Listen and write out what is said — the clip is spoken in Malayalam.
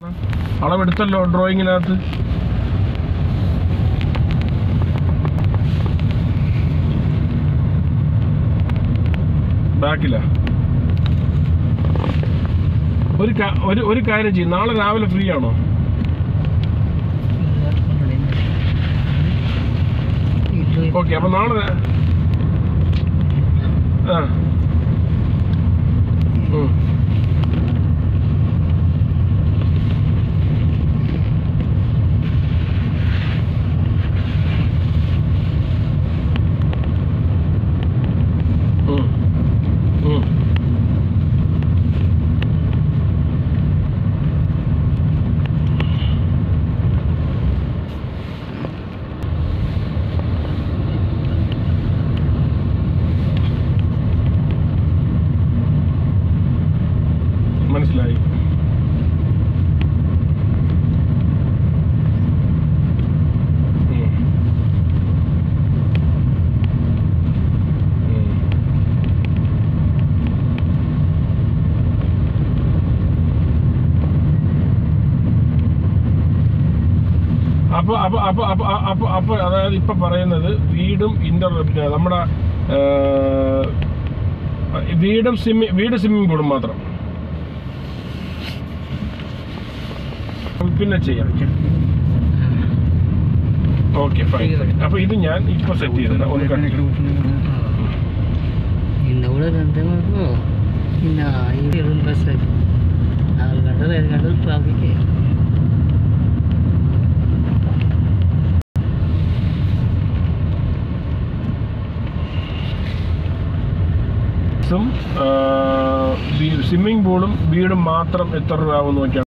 അളവെടുത്തല്ലോ ഡ്രോയിങ്ങിനകത്ത് ബാക്കില ഒരു കാ- ഒരു ഒരു കാര്യം ചെയ്യും നാളെ രാവിലെ ഫ്രീ ആണോ ഓക്കെ അപ്പൊ നാളെ രാ- ആ ഉം. ഉം. ഉം. മനസ്സിലായി ഉം. ഉം. അപ്പൊ അപ്പൊ അപ്പൊ അപ്പൊ അപ്പൊ അപ്പൊ അതായത് ഇപ്പൊ പറയുന്നത് വീടും ഇന്റർ പിന്നെ നമ്മുടെ ആ, വീടും സ്വിമ്മി വീട് സ്വിമ്മിംഗ് പൂളും മാത്രം പിന്നെ ചെയ്യാം ഓക്കെ ഫൈൻ അപ്പൊ ഇത് ഞാൻ ഇപ്പൊ സെറ്റ് ചെയ്തത് ഒന്ന് കട്ട് నిన్న కూడా అంతే మాకు నిన్న ఐదు రెండు బస్ అది నాలుగు గంటలు ఐదు గంటలు ట్రాఫిక్ സ്വിമ്മിംഗ് പൂളും വീടും മാത്രം എത്ര രൂപ ആവും നോക്കിയാൽ